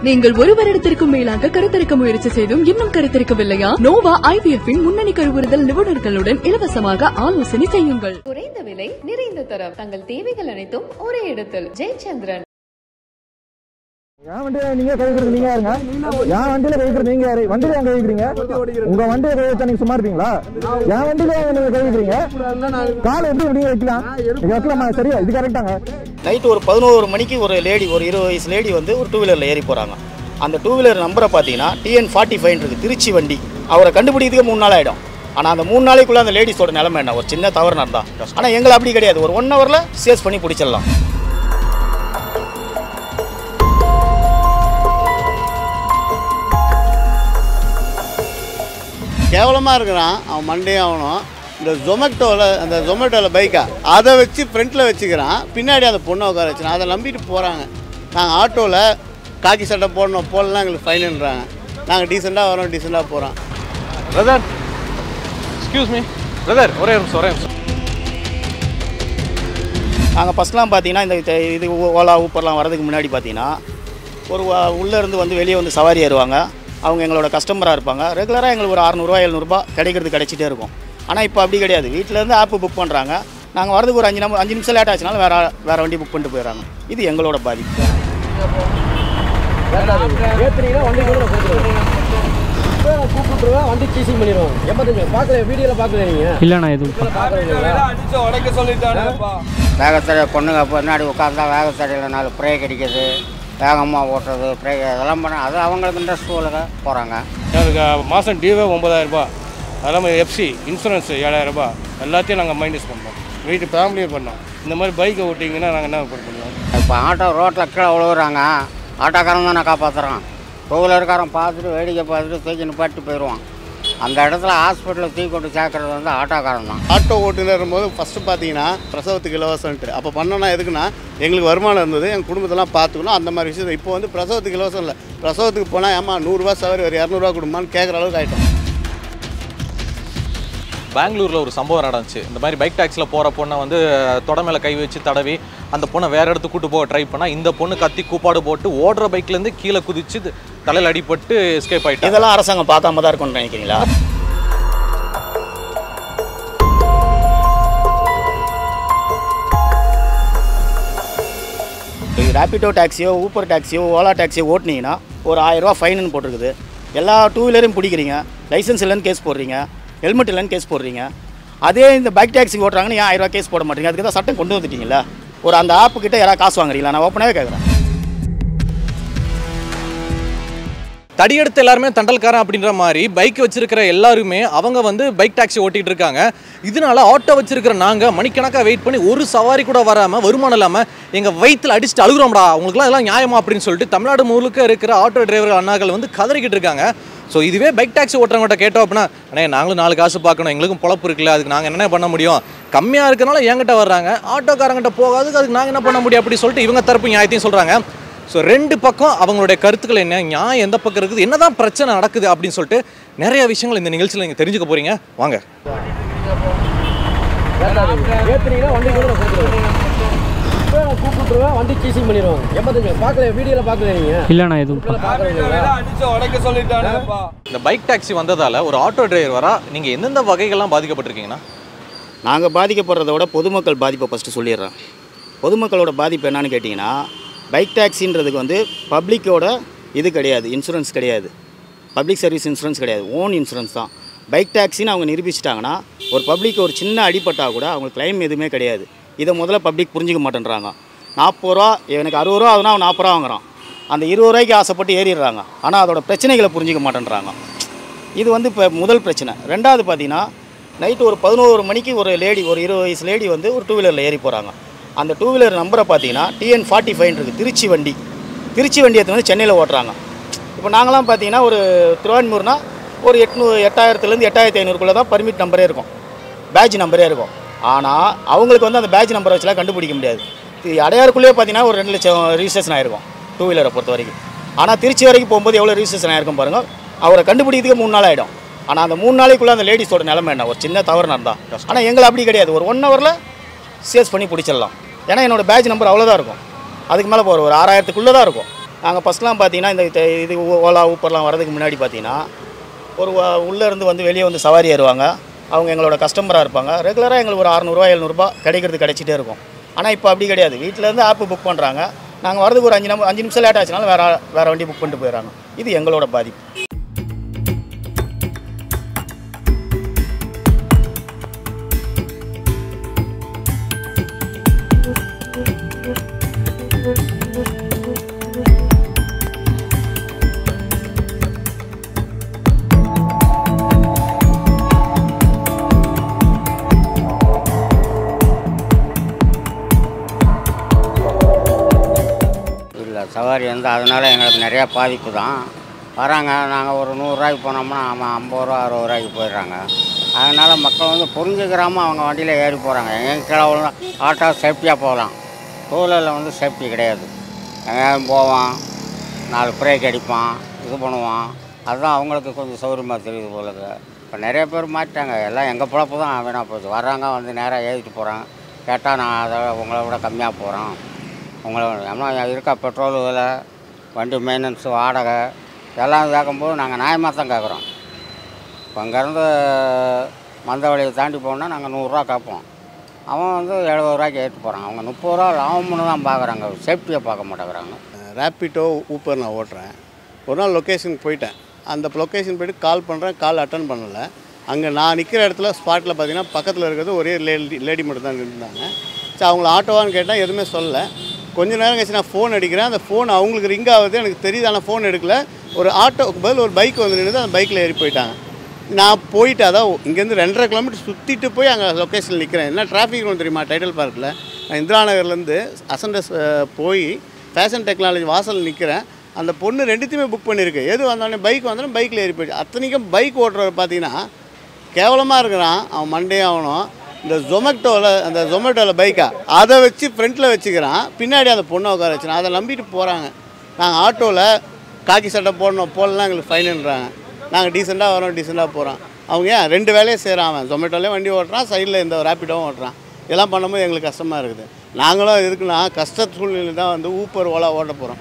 நீங்கள் ஒரு வருடத்திற்கும் மேலாக கருத்தரிக்க முயற்சி செய்தும் இன்னும் கருத்தரிக்கவில்லையா நோவா ஐவிஎஃப் இன் முன்னணி கருவுறுதல் நிபுணர்களுடன் இலவசமாக ஆலோசனை செய்யுங்கள் குறைந்த விலை நிறைந்த தரம் தங்கள் தேவைகள் அனைத்தும் ஒரே இடத்தில் ஜெயச்சந்திரன் என் வண்டியில நீங்க கை வைக்கிறது நீங்க யாருங்க என் வண்டியில கை வைக்கிறது நீங்க யாரு வண்டியில எங்க கை வைக்கிறீங்க உங்க வண்டியில கை வச்சா நீங்க சும்மா இருப்பீங்களா என் வண்டியில ஏன் நீங்க கை வைக்கிறீங்க காலை எப்படி இப்படி வைக்கலாம் நீங்க வைக்கலாமா சரியா இது கரெக்டாங்க நைட்டு ஒரு பதினோரு மணிக்கு ஒரு லேடி ஒரு இருபது வயசு லேடி வந்து ஒரு டூ வீலரில் ஏறி போகிறாங்க அந்த டூ வீலர் நம்பரை பார்த்தீங்கன்னா டிஎன் ஃபார்ட்டி ஃபைவ் இருக்குது திருச்சி வண்டி அவரை கண்டுபிடிக்கிறதுக்கு மூணு நாள் ஆகிடும் ஆனால் அந்த மூணு நாளைக்குள்ளே அந்த லேடிஸோட நிலைமை என்ன ஒரு சின்ன தவறு நடந்தா ஆனால் எங்களை அப்படி கிடையாது ஒரு ஒன் ஹவரில் சேஸ் பண்ணி பிடிச்சிடலாம் கேவலமாக இருக்கிறான் அவன் மண்டையும் அவனும் இந்த ஜொமேட்டோவில் அந்த ஜொமேட்டோவில் பைக்கா அதை வச்சு ஃப்ரண்ட்டில் வச்சுக்கிறான் பின்னாடி அந்த பொண்ணை உட்கார வச்சுறான் அதை நம்பிட்டு போகிறாங்க நாங்கள் ஆட்டோவில் காக்கி சட்டை போடணும் போடலாம் எங்களுக்கு ஃபைனுன்றாங்க நாங்கள் டீசெண்டாக வரோம் டீசெண்டாக போகிறோம் பிரதர் எக்ஸ்கியூஸ் மீ பிரதர் ஒரே நிமிஷம் ஒரே நிமிஷம் நாங்கள் ஃபஸ்ட்லாம் பார்த்தீங்கன்னா இந்த இது- இது ஓலா ஊப்பர்லாம் வரதுக்கு முன்னாடி பார்த்தீங்கன்னா ஒரு வ- உள்ளே இருந்து வந்து வெளியே வந்து சவாரி ஏறுவாங்க அவங்க எங்களோட கஸ்டமராக இருப்பாங்க ரெகுலராக எங்களுக்கு ஒரு அறநூறுவா எழுநூறுபா கிடைக்கிறது கிடைச்சிட்டே இருக்கும் ஆனால் இப்போ அப்படி கிடையாது வீட்டிலேருந்து ஆப்பு புக் பண்ணுறாங்க நாங்கள் வரதுக்கு ஒரு அஞ்சு நம்ம அஞ்சு நிமிஷம் லேட் ஆச்சுனாலும் வேறு வேறு வண்டி புக் பண்ணிட்டு போயிடறாங்க இது எங்களோட பாதிப்பு ஏத்துறீங்கன்னா வண்டி கூட நான் கூப்பிட்டுருவேன் வண்டி சீசிங் பண்ணிடுவோம் எண்பத்தஞ்சு பார்க்கல வீடியோல பார்க்கல நீங்க இல்லைண்ணா எதுவும் வேகத்தடை பொண்ணுங்க பின்னாடி உட்காந்தா வேகத்தடையில் நாலு பிரேக் அடிக்கிறது வேகமாக ஓட்டுறது பிரேக் அதெல்லாம் பண்ண அது அவங்களுக்கு இன்ட்ரெஸ்ட் போகிறாங்க எனக்கு மாதம் டியூவே ஒம்பதாயிரம் ரூபாய் அது இல்லாமல் எஃப்சி இன்சூரன்ஸ் ஏழாயிரம் ரூபாய் எல்லாத்தையும் நாங்கள் மைனஸ் பண்ணோம் வீட்டு ஃபேமிலியே பண்ணோம் இந்த மாதிரி பைக்கை ஓட்டிங்கன்னா நாங்கள் என்ன பண்ணுவோம் இப்போ ஆட்டோ ரோட்டில் கீழே விழுகுறாங்க ஆட்டோக்காரன் தான் நான் காப்பாற்றுறான் டூ வீலர்காரன் பார்த்துட்டு வேடிக்கை பார்த்துட்டு தூக்கி நிப்பாட்டி போயிடுவான் அந்த இடத்துல ஹாஸ்பிட்டலில் தூக்கி கொண்டு சேர்க்கறது வந்து ஆட்டோக்காரன் தான் ஆட்டோ ஓட்டுநர் போது ஃபஸ்ட்டு பார்த்தீங்கன்னா பிரசவத்துக்கு இலவசம்ட்டு அப்போ பண்ணோன்னா எதுக்குன்னா எங்களுக்கு வருமானம் இருந்தது எங்கள் குடும்பத்தெல்லாம் பார்த்துக்கணும் அந்த மாதிரி விஷயம் இப்போ வந்து பிரசவத்துக்கு இலவசம் இல்லை பிரசவத்துக்கு போனால் ஏமா நூறுரூவா சவரி ஒரு இரநூறுவா கொடுமான்னு கேட்குற அளவுக்கு ஆகிட்டோம் பெங்களூரில் ஒரு சம்பவம் நடந்துச்சு இந்த மாதிரி பைக் டாக்ஸியில் போகிற பொண்ணை வந்து தொட மேலே கை வச்சு தடவி அந்த பொண்ணை வேற இடத்துக்கு கூட்டு போக ட்ரை பண்ணால் இந்த பொண்ணு கத்தி கூப்பாடு போட்டு ஓடுற பைக்லேருந்து கீழே குதிச்சு தலையில் அடிபட்டு எஸ்கேப் ஆயிட்டு இதெல்லாம் அரசாங்கம் பார்க்காம தான் இருக்கும்னு நினைக்கிறீங்களா ரேப்பிடோ டாக்ஸியோ ஊப்பர் டாக்ஸியோ ஓலா டாக்ஸியோ ஓட்டுனீங்கன்னா ஒரு ஆயிரரூவா ஃபைனுன்னு போட்டிருக்குது எல்லா டூ வீலரையும் பிடிக்கிறீங்க லைசன்ஸ் இல்லைன்னு கேஸ் போடுறீங்க ஹெல்மெட் இல்லைன்னு கேஸ் போடுறீங்க அதே இந்த பைக் டாக்ஸி ஓட்டுறாங்கன்னு ஏன் ஆயிரரூவா கேஸ் போட மாட்டீங்க அதுக்கு தான் சட்டம் கொண்டு வந்துட்டீங்களா ஒரு அந்த ஆப்பு கிட்ட யாராவது காசு வாங்குறீங்களா நான் ஓப்பனாகவே கேட்குறேன் தடியெடுத்து எல்லாருமே தண்டல்காரன் அப்படின்ற மாதிரி பைக் வச்சிருக்கிற எல்லாருமே அவங்க வந்து பைக் டாக்ஸி ஓட்டிட்டு இருக்காங்க இதனால ஆட்டோ வச்சிருக்கிற நாங்க மணிக்கணக்காக வெயிட் பண்ணி ஒரு சவாரி கூட வராம வருமானம் இல்லாம எங்க வயித்துல அடிச்சுட்டு அழுகுறோம்டா உங்களுக்குலாம் இதெல்லாம் நியாயமா அப்படின்னு சொல்லிட்டு தமிழ்நாடு முழுக்க இருக்கிற ஆட்டோ டிரைவர் அண்ணாக்கள் வந்து கதறிக்கிட்டு இருக்காங்க ஸோ இதுவே பைக் டாக்ஸி ஓட்டுறவங்கள்ட்ட கேட்டோம் அப்படின்னா அண்ணே நாங்களும் நாலு காசு பார்க்கணும் எங்களுக்கும் பொழப்பு இருக்குல்ல அதுக்கு நாங்கள் என்ன பண்ண முடியும் கம்மியாக இருக்கனால என்கிட்ட வர்றாங்க ஆட்டோக்காரங்கிட்ட போகாதுக்கு அதுக்கு நாங்கள் என்ன பண்ண முடியும் அப்படி சொல்லிட்டு இவங்க தரப்பு நியாயத்தையும் சொல்கிறாங்க ஸோ ரெண்டு பக்கம் அவங்களுடைய கருத்துக்கள் என்ன நியாயம் எந்த பக்கம் இருக்குது என்னதான் பிரச்சனை நடக்குது அப்படின்னு சொல்லிட்டு நிறைய விஷயங்கள் இந்த நிகழ்ச்சியில் நீங்கள் தெரிஞ்சுக்க போறீங்க வாங்க ஏத்துறீங்கன்னா வண்டி கூட நான் கூப்பிட்டுருவேன் வண்டி சீசிங் பண்ணிடுவாங்க எண்பத்தஞ்சு பார்க்கல வீடியோல பார்க்கல நீங்க இல்லைண்ணா எதுவும் இந்த பைக் டாக்ஸி வந்ததால ஒரு ஆட்டோ டிரைவரா நீங்க எந்தெந்த வகைகள்லாம் பாதிக்கப்பட்டிருக்கீங்கன்னா நாங்கள் பாதிக்கப்படுறத விட பொதுமக்கள் பாதிப்பை ஃபஸ்ட்டு சொல்லிடுறேன் பொதுமக்களோட பாதிப்பு என்னன்னு கேட்டிங்கன்னா பைக் டாக்ஸின்றதுக்கு வந்து பப்ளிக்கோட இது கிடையாது இன்சூரன்ஸ் கிடையாது பப்ளிக் சர்வீஸ் இன்சூரன்ஸ் கிடையாது ஓன் இன்சூரன்ஸ் தான் பைக் டாக்ஸின்னு அவங்க நிரூபிச்சிட்டாங்கன்னா ஒரு பப்ளிக் ஒரு சின்ன அடிபட்டால் கூட அவங்களுக்கு கிளைம் எதுவுமே கிடையாது இதை முதல்ல பப்ளிக் புரிஞ்சுக்க மாட்டேன்றாங்க நாற்பது ரூபா எனக்கு அறுபது ரூபா ஆகுதுன்னா அவன் நாற்பது ரூபா வாங்குறான் அந்த இருபது ரூபாய்க்கு ஆசைப்பட்டு ஏறிடுறாங்க ஆனால் அதோட பிரச்சனைகளை புரிஞ்சுக்க மாட்டேன்றாங்க இது வந்து இப்போ முதல் பிரச்சனை ரெண்டாவது பார்த்தீங்கன்னா நைட்டு ஒரு பதினோரு மணிக்கு ஒரு லேடி ஒரு இருபது வயசு லேடி வந்து ஒரு டூ வீலரில் ஏறி போகிறாங்க அந்த டூ வீலர் நம்பரை பார்த்தீங்கன்னா டிஎன் ஃபார்ட்டி ஃபைவ் இருக்குது திருச்சி வண்டி திருச்சி வண்டி எடுத்து வந்து சென்னையில் ஓட்டுறாங்க இப்போ நாங்களாம் பார்த்தீங்கன்னா ஒரு திருவான்மூர்னா ஒரு எட்நூ எட்டாயிரத்துலேருந்து எட்டாயிரத்தி ஐநூறுக்குள்ளே தான் பர்மிட் நம்பரே இருக்கும் பேட்ச் நம்பரே இருக்கும் ஆனால் அவங்களுக்கு வந்து அந்த பேட்ச் நம்பரை வச்சுலாம் கண்டுபிடிக்க முடியாது இது அடையாருக்குள்ளேயே பார்த்தீங்கன்னா ஒரு ரெண்டு லட்சம் ரிஜிஸ்ட்ரேஷன் ஆயிருக்கும் டூ வீலரை பொறுத்த வரைக்கும் ஆனால் திருச்சி வரைக்கும் போகும்போது எவ்வளோ ரிஜிஸ்ட்ரேஷன் ஆயிருக்கும் பாருங்கள் அவரை கண்டுபிடிக்கிறதுக்கு மூணு நாள் ஆகிடும் ஆனால் அந்த மூணு நாளைக்குள்ளே அந்த லேடிஸோட நிலைமை என்ன ஒரு சின்ன தவறு நடந்தா ஆனால் எங்களை அப்படி கிடையாது ஒரு ஒன் ஹவரில் சேஸ் பண்ணி பிடிச்சிடலாம் ஏன்னா என்னோட பேட்ச் நம்பர் அவ்வளோதான் இருக்கும் அதுக்கு மேலே போகிற ஒரு ஆறாயிரத்துக்குள்ளே தான் இருக்கும் நாங்கள் ஃபஸ்ட்லாம் பார்த்தீங்கன்னா இந்த தெ- இது ஓ- ஓலா ஊப்பர்லாம் வரதுக்கு முன்னாடி பார்த்தீங்கன்னா ஒரு வ- உள்ளே இருந்து வந்து வெளியே வந்து சவாரி ஏறுவாங்க அவங்க எங்களோட கஸ்டமராக இருப்பாங்க ரெகுலராக எங்களுக்கு ஒரு அறநூறுவா எழுநூறுபா கிடைக்கிறது கிடைச்சிட்டே இருக்கும் ஆனால் இப்போ அப்படி கிடையாது வீட்டிலேருந்து ஆப்பு புக் பண்ணுறாங்க நாங்கள் வரதுக்கு ஒரு அஞ்சு நிமிஷம் அஞ்சு நிமிஷம் லேட் ஆச்சுனாலும் வேறு வேறு வண்டி புக் பண்ணிட்டு போயிடறாங்க இது எங்களோட பாதிப்பு இல்லை சவாரி வந்து அதனால் எங்களுக்கு நிறையா பாதிப்பு தான் வராங்க நாங்கள் ஒரு நூறுரூவாய்க்கு போனோம்னா அவன் ஐம்பது ரூபா அறுபது ரூபாய்க்கு போயிடுறாங்க அதனால் மக்கள் வந்து புரிஞ்சுக்கிறாம அவங்க வண்டியில் ஏறி போகிறாங்க எங்கேயும் கீழே விழுந்தா ஆட்டோ சேஃப்டியாக போகலாம் டூ வீலரில் வந்து சேஃப்டி கிடையாது எங்கேயாவது போவான் நாலு பிரேக் அடிப்பான் இது பண்ணுவான் அதுதான் அவங்களுக்கு கொஞ்சம் சௌகரியமாக தெரியுது போலக்கு இப்போ நிறைய பேர் மாற்றிட்டாங்க எல்லாம் எங்கள் பிழப்பு தான் வீணாக போச்சு வர்றாங்க வந்து நேராக ஏறிட்டு போகிறாங்க கேட்டால் நான் அதை உங்களை விட கம்மியாக போகிறோம் உங்களை ஏன்னா இருக்கா பெட்ரோல் விலை வண்டி மெயின்டெனன்ஸு வாடகை எல்லாம் கேட்கும்போது நாங்கள் நியாயமாக தான் கேட்குறோம் இப்போ அங்கேருந்து மந்தவழியை தாண்டி போனால் நாங்கள் நூறுரூவா கேட்போம் அவன் வந்து எழுபது ரூபாய்க்கு ஏற்றிட்டு போகிறான் அவங்க முப்பது ரூபா லாபம்னு தான் பார்க்குறாங்க சேஃப்டியை பார்க்க மாட்டேங்கிறாங்க ரேப்பிட்டோ ஊப்பர் நான் ஓட்டுறேன் ஒரு நாள் லொக்கேஷனுக்கு போயிட்டேன் அந்த லொக்கேஷன் போயிட்டு கால் பண்ணுறேன் கால் அட்டன் பண்ணலை அங்கே நான் நிற்கிற இடத்துல ஸ்பாட்டில் பார்த்தீங்கன்னா பக்கத்தில் இருக்கிறது ஒரே லேடி லேடி மட்டும் தான் இருந்தாங்க சரி அவங்கள ஆட்டோவான்னு கேட்டால் எதுவுமே சொல்லலை கொஞ்ச நேரம் கழிச்சு நான் ஃபோன் அடிக்கிறேன் அந்த ஃபோன் அவங்களுக்கு ரிங் ஆகுது எனக்கு தெரியுது ஆனால் ஃபோன் எடுக்கல ஒரு ஆட்டோக்கு பதில் ஒரு பைக் வந்து நின்று அந்த பைக்கில் ஏறி போயிட்டாங்க நான் போயிட்டு அதான் இங்கேருந்து ரெண்டரை கிலோமீட்டர் சுற்றிட்டு போய் அங்கே லொக்கேஷனில் நிற்கிறேன் என்ன டிராஃபிக் ஒன்று தெரியுமா டைட்டில் பார்க்கில் நான் இந்திரா நகர்லேருந்து அசண்டஸ் போய் ஃபேஷன் டெக்னாலஜி வாசல் நிற்கிறேன் அந்த பொண்ணு ரெண்டுத்தையுமே புக் பண்ணியிருக்கு எது வந்தோடனே பைக் வந்தோடனே பைக்கில் ஏறி போயிடுச்சு அத்தனைக்கும் பைக் ஓட்டுறவர் பார்த்தீங்கன்னா கேவலமாக இருக்கிறான் அவன் மண்டே ஆகணும் இந்த ஜொமேட்டோவில் அந்த ஜொமேட்டோவில் பைக்கா அதை வச்சு ஃப்ரண்ட்டில் வச்சுக்கிறான் பின்னாடி அந்த பொண்ணை உட்கார வச்சுறான் அதை நம்பிட்டு போகிறாங்க நாங்கள் ஆட்டோவில் காக்கி சட்டை போடணும் போடலாம் எங்களுக்கு ஃபைனுன்றாங்க நாங்கள் டீசெண்டாக வரோம் டீசெண்டாக போகிறோம் அவங்க ஏன் ரெண்டு வேலையை செய்கிறான் அவன் ஜொமேட்டோலேயே வண்டி ஓட்டுறான் சைடில் இந்த ரேப்பிடோவும் ஓட்டுறான் இதெல்லாம் பண்ணும்போது எங்களுக்கு கஷ்டமாக இருக்குது நாங்களும் இருக்குன்னா கஷ்ட சூழ்நிலை தான் வந்து ஊப்பர் ஓலா ஓட்ட போகிறோம்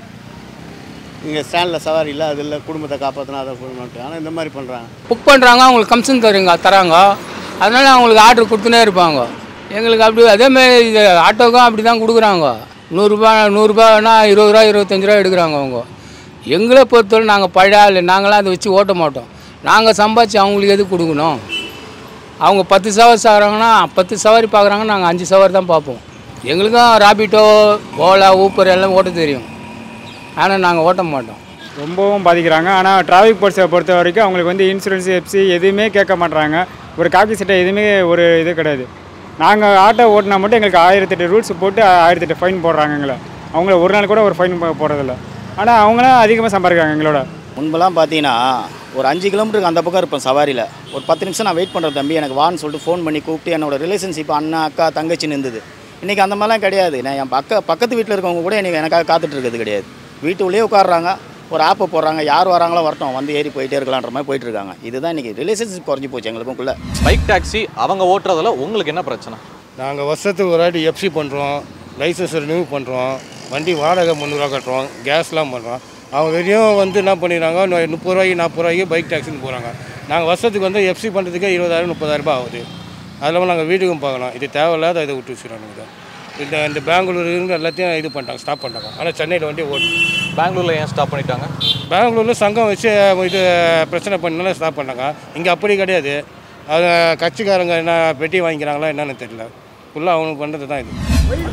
இங்கே ஸ்டாண்டில் சவாரி இல்லை அது இல்லை குடும்பத்தை காப்பாற்றினா அதை குடும்பம் ஆனால் இந்த மாதிரி பண்ணுறாங்க புக் பண்ணுறாங்க அவங்களுக்கு கமிஷன் தருங்க தராங்க அதனால அவங்களுக்கு ஆர்டர் கொடுத்துனே இருப்பாங்க எங்களுக்கு அப்படி அதேமாதிரி இது ஆட்டோக்கும் அப்படி தான் கொடுக்குறாங்க நூறுரூபா நூறுரூபானா இருபது ரூபா இருபத்தஞ்சி ரூபா எடுக்கிறாங்க அவங்க எங்களை பொறுத்தவரை நாங்கள் பழைய ஆள் நாங்களாம் அதை வச்சு ஓட்ட மாட்டோம் நாங்கள் சம்பாதிச்சு அவங்களுக்கு எதுக்கு கொடுக்கணும் அவங்க பத்து சவாரி சாகிறாங்கன்னா பத்து சவாரி பார்க்குறாங்கன்னா நாங்கள் அஞ்சு சவாரி தான் பார்ப்போம் எங்களுக்கும் ராபிட்டோ ஓலா ஊப்பர் எல்லாம் ஓட்ட தெரியும் ஆனால் நாங்கள் ஓட்ட மாட்டோம் ரொம்பவும் பாதிக்கிறாங்க ஆனால் டிராஃபிக் போலீஸை பொறுத்த வரைக்கும் அவங்களுக்கு வந்து இன்சூரன்ஸ் எஃப்சி எதுவுமே கேட்க மாட்றாங்க ஒரு காக்கி சட்டை எதுவுமே ஒரு இது கிடையாது நாங்கள் ஆட்டோ ஓட்டினா மட்டும் எங்களுக்கு ஆயிரத்தெட்டு ரூல்ஸ் போட்டு ஆயிரத்தெட்டு ஃபைன் போடுறாங்க எங்களை அவங்கள ஒரு நாள் கூட ஒரு ஃபைன் போடுறதில்ல ஆனால் அவங்களாம் அதிகமாக சம்பாதிக்கிறாங்க எங்களோட முன்பெல்லாம் பார்த்தீங்கன்னா ஒரு அஞ்சு கிலோமீட்டருக்கு அந்த பக்கம் இருப்பேன் சவாரியில் ஒரு பத்து நிமிஷம் நான் வெயிட் பண்ணுறேன் தம்பி எனக்கு வான்னு சொல்லிட்டு ஃபோன் பண்ணி கூப்பிட்டு என்னோட ரிலேஷன்ஷிப் அண்ணா அக்கா தங்கச்சின்னு இருந்தது இன்றைக்கி அந்த மாதிரிலாம் கிடையாது நான் என் பக்க பக்கத்து வீட்டில் இருக்கவங்க கூட எனக்கு எனக்காக காத்துட்டு இருக்கிறது கிடையாது வீட்டுக்குள்ளேயே உட்காடுறாங்க ஒரு ஆப்பை போடுறாங்க யார் வராங்களோ வரட்டும் வந்து ஏறி போயிட்டே இருக்கலான்ற மாதிரி போயிட்டு இருக்காங்க இதுதான் இன்றைக்கி ரிலேஷன்ஷிப் குறைஞ்சி போச்சு எங்களுக்குள்ள பைக் டாக்ஸி அவங்க ஓட்டுறதுல உங்களுக்கு என்ன பிரச்சனை நாங்கள் வருஷத்துக்கு ஒரு வாட்டி எஃப்சி பண்ணுறோம் லைசன்ஸ் ரினியூ பண்ணுறோம் வண்டி வாடகை முந்நூறுவா கட்டுறோம் கேஸ்லாம் பண்ணுறோம் அவங்க வெறியும் வந்து என்ன பண்ணிடுறாங்க நு- முப்பது ரூபாய்க்கு நாற்பது ரூபாய்க்கு பைக் டாக்ஸின்னு போகிறாங்க நாங்கள் வருஷத்துக்கு வந்து எஃப்சி பண்ணுறதுக்கே இருபதாயிரம் முப்பதாயிரம் ரூபாய் ஆகுது அது இல்லாமல் நாங்கள் வீட்டுக்கும் பார்க்கணும் இது தேவையில்லாத இதை விட்டு வச்சுருக்காங்க இதை இந்த இந்த பெங்களூர் இருந்து எல்லாத்தையும் இது பண்ணிட்டாங்க ஸ்டாப் பண்ணிட்டாங்க ஆனால் சென்னையில் வண்டி ஓட்டு பெங்களூர்ல ஏன் ஸ்டாப் பண்ணிட்டாங்க பெங்களூரில் சங்கம் வச்சு இது பிரச்சனை பண்ணனால ஸ்டாப் பண்ணாங்க இங்கே அப்படி கிடையாது அது கட்சிக்காரங்க என்ன பெட்டி வாங்கிக்கிறாங்களா என்னன்னு தெரியல ஃபுல்லாக அவங்க பண்ணுறது தான் இது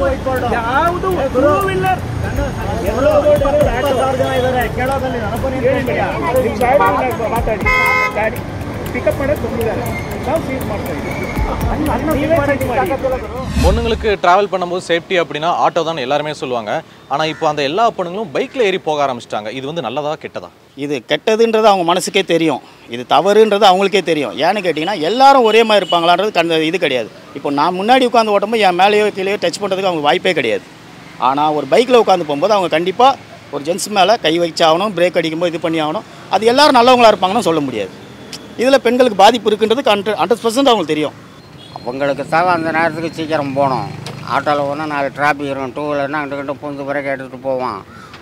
பொண்ணுங்களுக்கு டிராவல் பண்ணும்போது சேஃப்டி அப்படின்னா ஆட்டோ தான் எல்லாருமே சொல்லுவாங்க ஆனால் இப்போ அந்த எல்லா பொண்ணுங்களும் பைக்கில் ஏறி போக ஆரம்பிச்சிட்டாங்க இது வந்து நல்லதா கெட்டதா இது கெட்டதுன்றது அவங்க மனசுக்கே தெரியும் இது தவறுன்றது அவங்களுக்கே தெரியும் ஏன்னு கேட்டிங்கன்னா எல்லாரும் ஒரே மாதிரி இருப்பாங்களான்றது கண்ட இது கிடையாது இப்போ நான் முன்னாடி உட்காந்து ஓட்டும்போது என் மேலேயோ கீழேயோ டச் பண்ணுறதுக்கு அவங்க வாய்ப்பே கிடையாது ஆனால் ஒரு பைக்கில் உட்காந்து போகும்போது அவங்க கண்டிப்பாக ஒரு ஜென்ஸ் மேலே கை வச்சாகணும் பிரேக் அடிக்கும்போது இது பண்ணி ஆகணும் அது எல்லாரும் நல்லவங்களா இருப்பாங்கன்னு சொல்ல முடியாது இதில் பெண்களுக்கு பாதிப்பு இருக்குன்றது ஹண்ட்ரட் ஹண்ட்ரட் பர்சன்ட் அவங்களுக்கு தெரியும் அவங்களுக்கு தேவை அந்த நேரத்துக்கு சீக்கிரம் போகணும் ஆட்டோவில் போனால் நாலு டிராஃபிக் இருக்கும் டூ வீலர்னா அங்கிட்ட கிட்ட புந்து பிறகு எடுத்துகிட்டு போவான்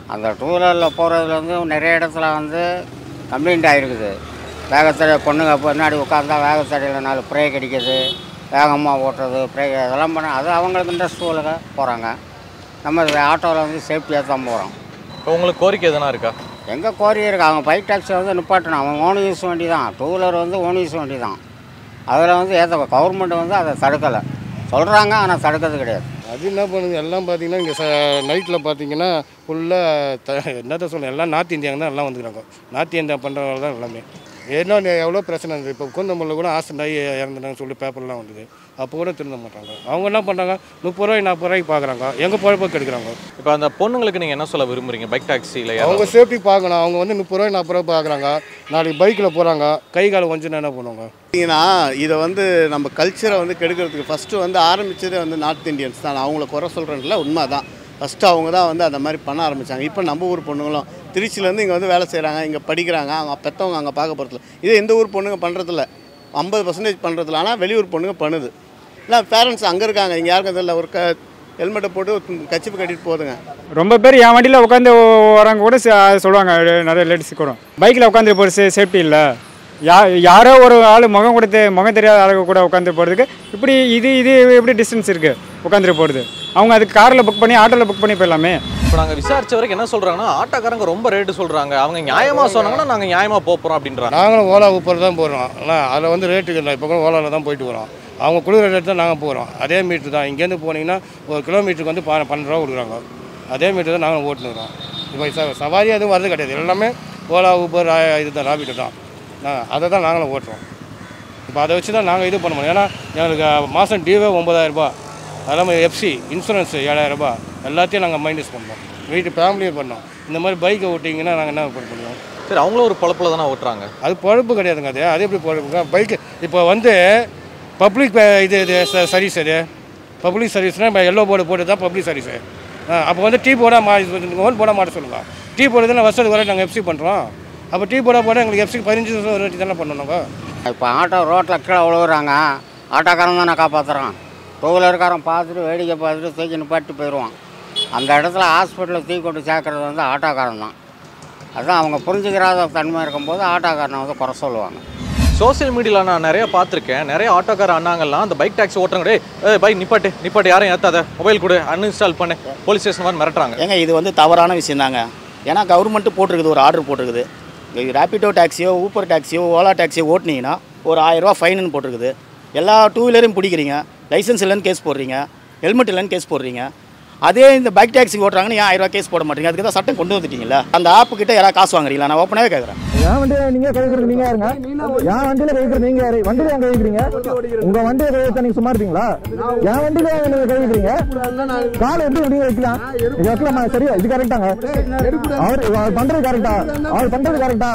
அந்த டூ வீலரில் போகிறதுல வந்து நிறைய இடத்துல வந்து கம்ப்ளைண்ட் ஆகிருக்குது வேகத்தடை பொண்ணுங்க பின்னாடி உட்காந்தா வேகத்தடையில் நாலு பிரேக் அடிக்குது வேகமாக ஓட்டுறது பிரேக் அதெல்லாம் பண்ண அது அவங்களுக்கு இன்ட்ரெஸ்ட் போல போகிறாங்க நம்ம ஆட்டோவில் வந்து சேஃப்டியாக தான் போகிறோம் இப்போ உங்களுக்கு கோரிக்கை எதனா இருக்கா எங்கே கோரி இருக்கு அவங்க பைக் டாக்ஸி வந்து நிப்பாட்டணும் அவங்க ஓன் யூஸ் வண்டி தான் டூ வீலர் வந்து ஓன் யூஸ் வண்டி தான் அதில் வந்து ஏற்ற கவர்மெண்ட் வந்து அதை தடுக்கலை சொல்கிறாங்க ஆனால் தடுக்கிறது கிடையாது அது என்ன பண்ணுது எல்லாம் பார்த்தீங்கன்னா இங்கே ச நைட்டில் பார்த்தீங்கன்னா ஃபுல்லாக த என்னத்த சொல்ல எல்லாம் நார்த் இந்தியாங்க தான் எல்லாம் வந்துக்கிறாங்க நார்த் இந்தியா பண்ணுறவங்க தான் எல்லாமே இன்னொன்று எவ்வளோ பிரச்சனை இருந்தது இப்போ குந்தமல்ல கூட ஆக்சிடென்ட் ஆகி இறந்துட்டாங்கன்னு சொல்லி பேப்பர்லாம் வந்தது அப்போ கூட திருந்த மாட்டாங்க அவங்க என்ன பண்ணுறாங்க முப்பது ரூபாய் நாற்பது ரூபாய்க்கு பார்க்குறாங்க எங்கள் பொழப்பை கெடுக்குறாங்க இப்போ அந்த பொண்ணுங்களுக்கு நீங்கள் என்ன சொல்ல விரும்புறீங்க பைக் டாக்ஸியில் அவங்க சேஃப்டி பார்க்கணும் அவங்க வந்து முப்பது ரூபாய் நாற்பது ரூபாய் பார்க்குறாங்க நாளைக்கு பைக்கில் போகிறாங்க கை கால் கொஞ்சம் என்ன பண்ணுவாங்க பார்த்தீங்கன்னா இதை வந்து நம்ம கல்ச்சரை வந்து கெடுக்கிறதுக்கு ஃபஸ்ட்டு வந்து ஆரம்பிச்சதே வந்து நார்த் இந்தியன்ஸ் தான் நான் அவங்கள குறை சொல்கிறேன்ல உண்மை தான் ஃபஸ்ட்டு அவங்க தான் வந்து அந்த மாதிரி பண்ண ஆரம்பித்தாங்க இப்போ நம்ம ஊர் பொண்ணுங்களும் திருச்சியிலேருந்து இங்கே வந்து வேலை செய்கிறாங்க இங்கே படிக்கிறாங்க அவங்க பெற்றவங்க அங்கே பார்க்க போகிறதில்ல இது எந்த ஊர் பொண்ணுங்க பண்ணுறதில்ல ஐம்பது பர்சன்டேஜ் பண்ணுறதில்ல ஆனால் வெளியூர் பொண்ணுங்க பண்ணுது இல்லை பேரண்ட்ஸ் அங்கே இருக்காங்க இங்கே யாருக்கும் தெரியல ஒரு க ஹெல்மெட்டை போட்டு கச்சிப்பு கட்டிட்டு போதுங்க ரொம்ப பேர் என் வண்டியில் உட்காந்து வரவங்க கூட ச- சொல்லுவாங்க நிறைய லேடிஸ் கூட பைக்கில் உட்காந்து போகிற சே சேஃப்டி இல்லை யா யாரோ ஒரு ஆள் முகம் கொடுத்து முகம் தெரியாத ஆளுங்க கூட உட்காந்து போகிறதுக்கு இப்படி இது இது எப்படி டிஸ்டன்ஸ் இருக்குது உட்காந்துட்டு போகிறது அவங்க அதுக்கு காரில் புக் பண்ணி ஆட்டோவில் புக் பண்ணி போயிடலாமே இப்போ நாங்கள் விசாரிச்ச வரைக்கும் என்ன சொல்கிறாங்கன்னா ஆட்டோக்காரங்க ரொம்ப ரேட்டு சொல்கிறாங்க அவங்க நியாயமாக சொன்னாங்கன்னா நாங்கள் நியாயமாக போகிறோம் அப்படின்றாங்க நாங்களும் ஓலா ஊப்பர் தான் போகிறோம் ஆனால் அதில் வந்து ரேட்டு இல்லை இப்போ கூட ஓலாவில் தான் போயிட்டு வரோம் அவங்க கொடுக்குற ரேட் தான் நாங்கள் போகிறோம் அதே மீட்ரு தான் இங்கேருந்து போனீங்கன்னா ஒரு கிலோமீட்டருக்கு வந்து ப பன்னெண்டு ரூபா கொடுக்குறாங்க அதே மீட்டர் தான் நாங்களும் ஓட்டுனுறோம் இப்போ ச சவாரி எதுவும் வரது கிடையாது எல்லாமே ஓலா ஊப்பர் இது தான் ராபிட்டு தான் நான் அதை தான் நாங்களும் ஓட்டுறோம் இப்போ அதை வச்சு தான் நாங்கள் இது பண்ண முடியும் ஏன்னா எங்களுக்கு மாதம் டியூவே ஒம்பதாயிரரூபா அதெல்லாம் எஃப்சி இன்சூரன்ஸ் ஏழாயிரரூபா எல்லாத்தையும் நாங்கள் மைனஸ் பண்ணோம் வீட்டு ஃபேமிலியும் பண்ணோம் இந்த மாதிரி பைக்கை ஓட்டிங்கன்னா நாங்கள் என்ன பண்ண முடியும் சரி அவங்களும் ஒரு பொழப்பில் தானே ஓட்டுறாங்க அது பொழப்பு கிடையாதுங்க அது அது எப்படி பொழப்புங்க பைக்கு இப்போ வந்து பப்ளிக் இது இது சர்வீஸ் அது பப்ளிக் சர்வீஸ்னால் இப்போ எல்லோ போர்டு போட்டு தான் பப்ளிக் சர்வீஸு அப்போ வந்து டீ போர்டாக மாறி ஹோல் போர்டாக மாட்ட சொல்லுங்கள் டீ போர்டு தானே வருஷத்துக்கு வரை நாங்கள் எஃப்சி பண்ணுறோம் அப்போ டீ போர்டாக போட எங்களுக்கு எஃப்சி பதினஞ்சு வருஷம் ஒரு வாட்டி தானே பண்ணணும் நாங்கள் இப்போ ஆட்டோ ரோட்டில் கீழே விழுகுறாங்க ஆட்டோக்காரன் தானே காப்பாற்றுறான் டூ வீலர்காரன் பார்த்துட்டு வேடிக்கை பார்த்துட்டு தூக்கி நிப்பாட்டி போயிடுவான் அந்த இடத்துல ஹாஸ்பிட்டலில் தூக்கி கொண்டு சேர்க்கறது வந்து ஆட்டோக்காரன் தான் அதுதான் அவங்க புரிஞ்சுக்கிறாத தன்மை இருக்கும்போது ஆட்டோக்காரனை வந்து குறை சொல்லுவாங்க சோஷியல் மீடியாவில் நான் நிறைய பார்த்துருக்கேன் நிறைய ஆட்டோக்கார அண்ணாங்கள்லாம் அந்த பைக் டாக்ஸி ஓட்டுறவங்க டேய் பைக் நிப்பாட்டு நிப்பாட்டு யாரையும் ஏற்றாத மொபைல் கொடு அன்இன்ஸ்டால் பண்ணு போலீஸ் ஸ்டேஷன் மாதிரி மிரட்டுறாங்க ஏங்க இது வந்து தவறான விஷயம் தாங்க ஏன்னா கவர்மெண்ட்டு போட்டிருக்குது ஒரு ஆர்டர் போட்டிருக்குது ரேப்பிடோ டாக்ஸியோ ஊப்பர் டாக்ஸியோ ஓலா டாக்ஸியோ ஓட்டுனீங்கன்னா ஒரு ஆயிரரூவா ஃபைனுன்னு போட்டிருக்குது எல்லா டூ வீலரையும் பிடிக்கிறீங்க லைசன்ஸ் இல்லைன்னு கேஸ் போடுறீங்க ஹெல்மெட் இல்லைன்னு கேஸ் போடுறீங்க அதே இந்த பைக் டாக்ஸி ஓட்டுறாங்கன்னு ஏன் ஆயிரரூவா கேஸ் போட மாட்டீங்க அதுக்கு தான் சட்டம் கொண்டு வந்துட்டீங்களா அந்த ஆப்பு கிட்ட யாராவது காசு வாங்குறீங்களா நான் ஓப்பனாகவே கேட்குறேன் என் வண்டியில நீங்க கழிக்கிறது நீங்க யாருங்க என் வண்டியில கழிக்கிறது நீங்க யாரு வண்டியில ஏன் கழிக்கிறீங்க உங்க வண்டியை கழிச்சா நீங்க சும்மா இருப்பீங்களா என் வண்டியில ஏன் நீங்க கழிக்கிறீங்க காலை எப்படி எப்படி வைக்கலாம் இது வைக்கலாமா சரியா இது கரெக்டாங்க அவர் அவர் பண்றது கரெக்டா அவர் பண்றது கரெக்டா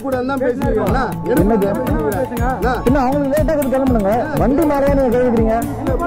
என்னது பின்ன அவங்களுக்கு லேட்டா கிளம்புங்க வண்டி மேலே நீங்க கழிக்கிறீங்க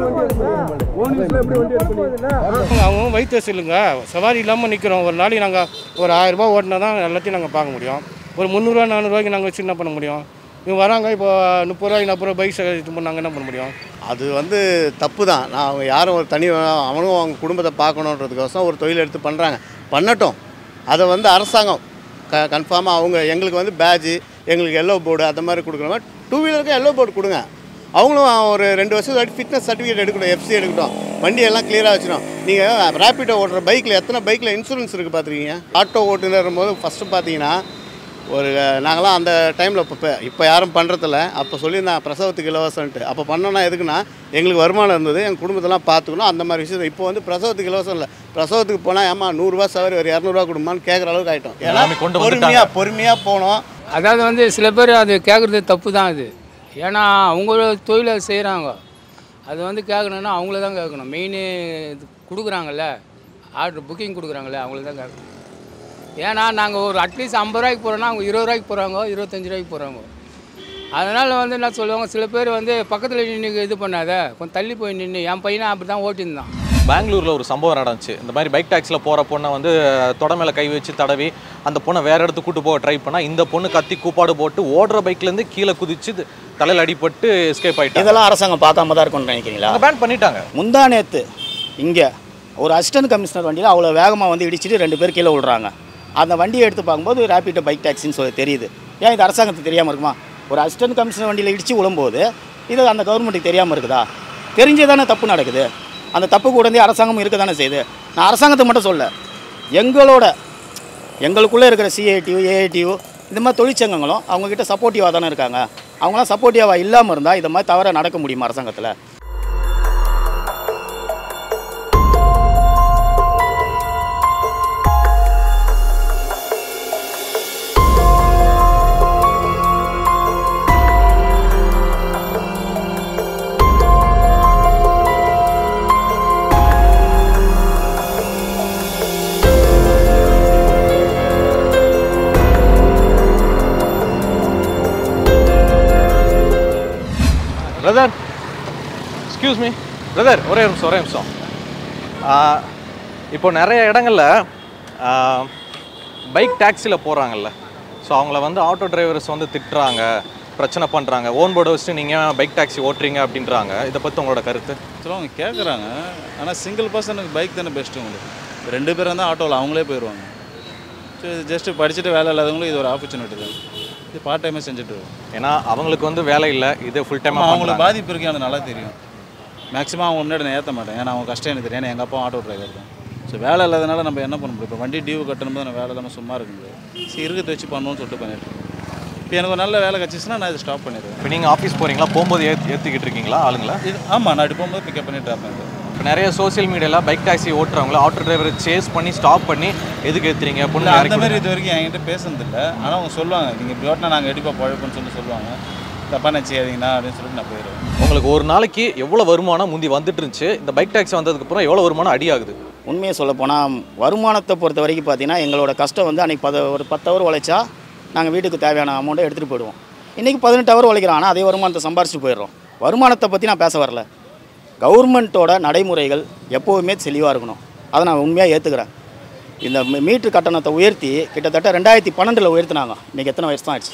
அவங்க வயிற்று இல்லைங்க சவாரி இல்லாமல் நிற்கிறோம் ஒரு நாளைக்கு நாங்கள் ஒரு ஆயிரரூபா ஓட்டினா தான் எல்லாத்தையும் நாங்கள் பார்க்க முடியும் ஒரு முந்நூறுரூவா நானூறுரூவாய்க்கு நாங்கள் வச்சு என்ன பண்ண முடியும் இவங்க வராங்க இப்போ முப்பது ரூபாய்க்கு நாற்பது ரூபாய் பைக் இது பண்ணி நாங்கள் என்ன பண்ண முடியும் அது வந்து தப்பு தான் நான் அவங்க யாரும் ஒரு தனி அவனும் அவங்க குடும்பத்தை பார்க்கணுன்றதுக்கோசம் ஒரு தொழில் எடுத்து பண்ணுறாங்க பண்ணட்டும் அதை வந்து அரசாங்கம் க கன்ஃபார்மாக அவங்க எங்களுக்கு வந்து பேட்ஜு எங்களுக்கு எல்லோ போர்டு அந்த மாதிரி கொடுக்குற மாதிரி டூ வீலருக்கு எல்லோ போர்டு கொடுங்க அவங்களும் ஒரு ரெண்டு வருஷம் ஃபிட்னஸ் சர்டிஃபிகேட் எடுக்கணும் எஃப்சி எடுக்கட்டும் வண்டி எல்லாம் கிளியராக வச்சிடும் நீங்கள் ரேப்பிடோ ஓட்டுற பைக்கில் எத்தனை பைக்கில் இன்சூரன்ஸ் இருக்குது பார்த்துருக்கீங்க ஆட்டோ ஓட்டுனர் போது ஃபஸ்ட்டு பார்த்தீங்கன்னா ஒரு நாங்களாம் அந்த டைமில் இப்போ இப்போ யாரும் பண்ணுறதில்ல அப்போ சொல்லியிருந்தாங்க பிரசவத்துக்கு இலவசம்ன்ட்டு அப்போ பண்ணோன்னா எதுக்குன்னா எங்களுக்கு வருமானம் இருந்தது எங்கள் குடும்பத்தெல்லாம் பார்த்துக்கணும் அந்த மாதிரி விஷயம் இப்போ வந்து பிரசவத்துக்கு இலவசம் இல்லை பிரசவத்துக்கு போனால் ஏமா நூறுரூவா சவாரி ஒரு இரநூறுவா கொடுமான்னு கேட்குற அளவுக்கு ஆகிட்டோம் ஏன்னா எல்லாமே கொண்டு வந்துட்டாங்க. பொறுமையாக பொறுமையாக போனோம் அதாவது வந்து சில பேர் அது கேட்குறது தப்பு தான் அது ஏன்னா அவங்க தொழிலை செய்கிறாங்க அது வந்து கேட்கணுன்னா அவங்கள தான் கேட்கணும் மெயின் இது கொடுக்குறாங்கல்ல ஆர்டர் புக்கிங் கொடுக்குறாங்கல்ல அவங்கள தான் கேட்கணும் ஏன்னா நாங்கள் ஒரு அட்லீஸ்ட் ஐம்பது ரூபாய்க்கு போகிறோன்னா அவங்க இருபது ரூபாய்க்கு போகிறாங்க இருபத்தஞ்சி ரூபாய்க்கு போகிறாங்க அதனால் வந்து என்ன சொல்லுவாங்க சில பேர் வந்து பக்கத்தில் நின்று இது பண்ணாத கொஞ்சம் தள்ளி போய் நின்று என் பையனை அப்படி தான் ஓட்டியிருந்தான் பெங்களூரில் ஒரு சம்பவம் நடந்துச்சு இந்த மாதிரி பைக் டாக்ஸியில் போகிற பொண்ணை வந்து தொட மேலே கை வச்சு தடவி அந்த பொண்ணை வேற இடத்துக்கு கூட்டு போக ட்ரை பண்ணால் இந்த பொண்ணு கத்தி கூப்பாடு போட்டு ஓடுற பைக்லேருந்து கீழே குதிச்சு தலையில் அடிபட்டு எஸ்கேப் ஆயிட்டாங்க இதெல்லாம் அரசாங்கம் பார்க்காம தான் இருக்கும்னு நினைக்கிறீங்களா பேன் பண்ணிட்டாங்க முந்தா நேத்து இங்கே ஒரு அசிஸ்டன்ட் கமிஷனர் வண்டியில் அவ்வளோ வேகமாக வந்து இடிச்சிட்டு ரெண்டு பேர் கீழே விழுறாங்க அந்த வண்டியை எடுத்து பார்க்கும்போது ரேபிட்டோ பைக் டாக்ஸின்னு சொல்லி தெரியுது ஏன் இது அரசாங்கத்துக்கு தெரியாமல் இருக்குமா ஒரு அசிஸ்டன்ட் கமிஷனர் வண்டியில் இடித்து விழும்போது இது அந்த கவர்மெண்ட்டுக்கு தெரியாமல் இருக்குதா தெரிஞ்சே தானே தப்பு நடக்குது அந்த தப்பு கூட வந்து அரசாங்கமும் இருக்க தானே செய்யுது நான் அரசாங்கத்தை மட்டும் சொல்ல எங்களோட எங்களுக்குள்ளே இருக்கிற சிஐடியு ஏஐடியு இந்த மாதிரி தொழிற்சங்கங்களும் அவங்கக்கிட்ட சப்போர்ட்டிவாக தானே இருக்காங்க அவங்களாம் சப்போர்ட்டிவாக இல்லாமல் இருந்தால் இந்த மாதிரி தவிர நடக்க முடியுமா அரசாங்கத்தில் பிரதர் எக்ஸ்கியூஸ் மீ பிரதர் ஒரே நிமிஷம் ஒரே நிமிஷம் ஆ, இப்போ நிறைய இடங்கள்ல பைக் டாக்ஸியில் போகிறாங்கல்ல ஸோ அவங்கள வந்து ஆட்டோ டிரைவர்ஸ் வந்து திட்டுறாங்க பிரச்சனை பண்ணுறாங்க ஓன் போர்டை வச்சுட்டு நீங்கள் பைக் டாக்ஸி ஓட்டுறீங்க அப்படின்றாங்க இதை பற்றி உங்களோட கருத்து ஆக்சுவலாக அவங்க கேட்குறாங்க ஆனால் சிங்கிள் பர்சனுக்கு பைக் தானே பெஸ்ட்டு உங்களுக்கு ரெண்டு பேர் இருந்தால் ஆட்டோவில் அவங்களே போயிடுவாங்க ஸோ இது ஜஸ்ட்டு படிச்சுட்டு வேலை இல்லாதவங்களும் இது ஒரு ஆப்பர்ச்சுனிட்டி தான் இது பார்ட் டைமே செஞ்சுட்டு இருக்கோம் ஏன்னா அவங்களுக்கு வந்து வேலை இல்லை இது ஃபுல் டைம் அவங்களுக்கு பாதிப்பு இருக்கு எனக்கு நல்லா தெரியும் மேக்ஸிமம் அவங்க முன்னாடி நான் ஏற்ற மாட்டேன் ஏன்னா அவங்க கஷ்டம் எனக்கு தெரியும் ஏன்னா எங்கள் அப்பா ஆட்டோ டிரைவர் தான் ஸோ வேலை இல்லாதனால நம்ம என்ன பண்ண முடியும் இப்போ வண்டி டியூ கட்டணும் போது நான் வேலை இல்லாமல் சும்மா இருக்க முடியாது சரி இருக்கிறத வச்சு பண்ணணும்னு சொல்லிட்டு பண்ணிட்டு இருக்கேன். இப்போ எனக்கு ஒரு நல்ல வேலை கிடச்சிச்சுன்னா நான் இதை ஸ்டாப் பண்ணிடுவேன் இப்போ நீங்கள் ஆஃபீஸ் போகிறீங்களா போகும்போது ஏத் ஏற்றிக்கிட்டு இருக்கீங்களா ஆளுங்களா இது ஆமாம் நான் இப்படி போகும்போது பிக்கப் பண்ணிட்டு இருப்பேன் இப்போ நிறைய சோஷியல் மீடியாவில் பைக் டாக்ஸி ஓட்டுறவங்கள ஆட்டோ டிரைவரை சேஸ் பண்ணி ஸ்டாப் பண்ணி எதுக்கு ஏற்றுறீங்க பொண்ணு இல்லை இறக்கி அந்த மாதிரி விடுங்க. இது வரைக்கும் என்கிட்ட பேசுனதில்லை ஆனால் அவங்க சொல்லுவாங்க நீங்கள் இப்படி ஓட்டினா நாங்கள் எடுப்பா பழப்போம்னு சொல்லி சொல்லுவாங்க தப்பாக நினச்சிக்காதீங்கண்ணா அப்படின்னு சொல்லிட்டு நான் போயிடுவேன் உங்களுக்கு ஒரு நாளைக்கு எவ்வளோ வருமானம் முந்தி வந்துட்டு இருந்துச்சு இந்த பைக் டாக்ஸி வந்ததுக்கப்புறம் எவ்வளோ வருமானம் அடி ஆகுது உண்மையை சொல்லப்போனால் வருமானத்தை பொறுத்த வரைக்கும் பார்த்தீங்கன்னா எங்களோட கஷ்டம் வந்து அன்றைக்கி பத ஒரு பத்து ஹவர் உழைச்சா நாங்கள் வீட்டுக்கு தேவையான அமௌண்ட்டை எடுத்துகிட்டு போயிடுவோம் இன்றைக்கி பதினெட்டு ஹவர் உழைக்கிறோம் ஆனால் அதே வருமானத்தை சம்பாரிச்சிட்டு போயிடுறோம் வருமானத்தை பற்றி நான் பேச வரல கவர்மெண்ட்டோட நடைமுறைகள் எப்போவுமே தெளிவாக இருக்கணும் அதை நான் உண்மையாக ஏற்றுக்கிறேன் இந்த மீ- மீட்ரு கட்டணத்தை உயர்த்தி கிட்டத்தட்ட ரெண்டாயிரத்தி பன்னெண்டில் உயர்த்தினாங்க இன்றைக்கி எத்தனை வருஷம் ஆயிடுச்சு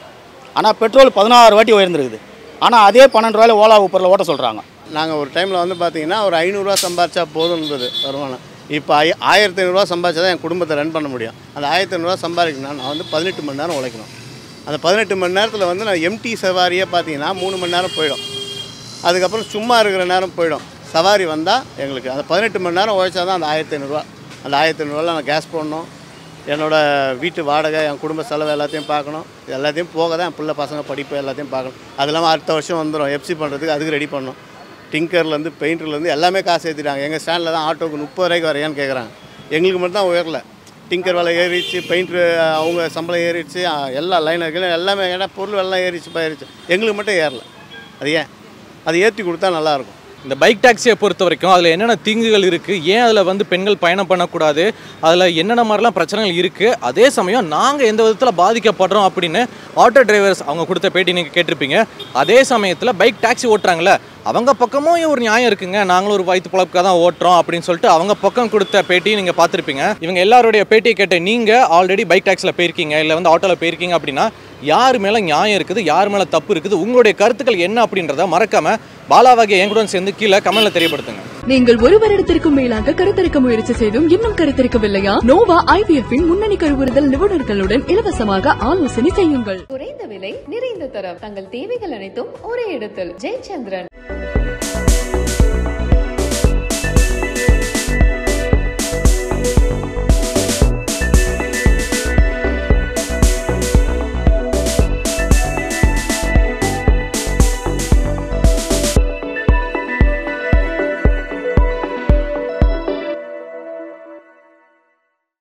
ஆனால் பெட்ரோல் பதினாறு வாட்டி உயர்ந்திருக்குது ஆனால் அதே பன்னெண்டு ரூபாயில் ஓலா ஊப்பரில் ஓட்ட சொல்கிறாங்க நாங்கள் ஒரு டைமில் வந்து பார்த்தீங்கன்னா ஒரு ஐநூறுரூவா சம்பாரிச்சா போதும் இருந்தது வருமானம் இப்போ ஐ ஆயிரத்தி ஐநூறுரூவா சம்பாதிச்சா தான் என் குடும்பத்தை ரன் பண்ண முடியும் அந்த ஆயிரத்தி ஐநூறுரூவா சம்பாதிக்கணும்னா நான் வந்து பதினெட்டு மணி நேரம் உழைக்கணும் அந்த பதினெட்டு மணி நேரத்தில் வந்து நான் எம்டி சவாரியே பார்த்தீங்கன்னா மூணு மணி நேரம் போயிடும் அதுக்கப்புறம் சும்மா இருக்கிற நேரம் போயிடும் சவாரி வந்தால் எங்களுக்கு அந்த பதினெட்டு மணி நேரம் உழைச்சா தான் அந்த ஆயிரத்தி ஐநூறுரூவா அந்த ஆயிரத்தி ஐநூறுரூவா நான் கேஸ் போடணும் என்னோட வீட்டு வாடகை என் குடும்ப செலவு எல்லாத்தையும் பார்க்கணும் இது எல்லாத்தையும் போக தான் என் பிள்ளை பசங்க படிப்பு எல்லாத்தையும் பார்க்கணும் அது இல்லாமல் அடுத்த வருஷம் வந்துடும் எஃப்சி பண்ணுறதுக்கு அதுக்கு ரெடி பண்ணணும் டிங்கர்லேருந்து பெயிண்டர்லேருந்து எல்லாமே காசு ஏற்றிட்டாங்க எங்கள் ஸ்டாண்டில் தான் ஆட்டோவுக்கு முப்பது ரூபாய்க்கு வரையான்னு கேட்குறாங்க எங்களுக்கு மட்டும் தான் உயரல டிங்கர் விலை ஏறிடுச்சு பெயிண்ட்ரு அவங்க சம்பளம் ஏறிடுச்சு அஹ் எல்லா லைனர்கள் எல்லாமே ஏன்னா பொருள் எல்லாம் ஏறிச்சு போயிருச்சு எங்களுக்கு மட்டும் ஏறல அது ஏன் அது ஏற்றி கொடுத்தா நல்லாயிருக்கும் இந்த பைக் டாக்ஸியை பொறுத்த வரைக்கும் அதில் என்னென்ன தீங்குகள் இருக்குது ஏன் அதில் வந்து பெண்கள் பயணம் பண்ணக்கூடாது அதில் என்னென்ன மாதிரிலாம் பிரச்சனைகள் இருக்குது அதே சமயம் நாங்கள் எந்த விதத்தில் பாதிக்கப்படுறோம் அப்படின்னு ஆட்டோ டிரைவர்ஸ் அவங்க கொடுத்த பேட்டி நீங்கள் கேட்டிருப்பீங்க அதே சமயத்தில் பைக் டாக்ஸி ஓட்டுறாங்களே அவங்க பக்கமும் ஒரு நியாயம் இருக்குங்க நாங்களும் ஒரு வயிற்று பழப்புக்காக தான் ஓட்டுறோம் அப்படின்னு சொல்லிட்டு அவங்க பக்கம் கொடுத்த பேட்டி நீங்கள் பார்த்துருப்பீங்க இவங்க எல்லாருடைய பேட்டியை கேட்ட நீங்கள் ஆல்ரெடி பைக் டாக்ஸியில் போயிருக்கீங்க இல்லை வந்து ஆட்டோவில் போயிருக்கீங்க அப்படின்னா யார் மேலே நியாயம் இருக்குது யார் மேலே தப்பு இருக்குது உங்களுடைய கருத்துக்கள் என்ன அப்படின்றத மறக்காம பாலாவாகிய என் கூட சேர்ந்து கீழே கமெண்ட்ல தெரியப்படுத்துங்க நீங்கள் ஒரு வருடத்திற்கும் மேலாக கருத்தரிக்க முயற்சி செய்தும் இன்னும் கருத்தரிக்கவில்லையா நோவா ஐவிஎஃப் முன்னணி கருவுறுதல் நிபுணர்களுடன் இலவசமாக ஆலோசனை செய்யுங்கள் குறைந்த விலை நிறைந்த தரம் தங்கள் தேவைகள் அனைத்தும் ஒரே இடத்தில் ஜெயச்சந்திரன்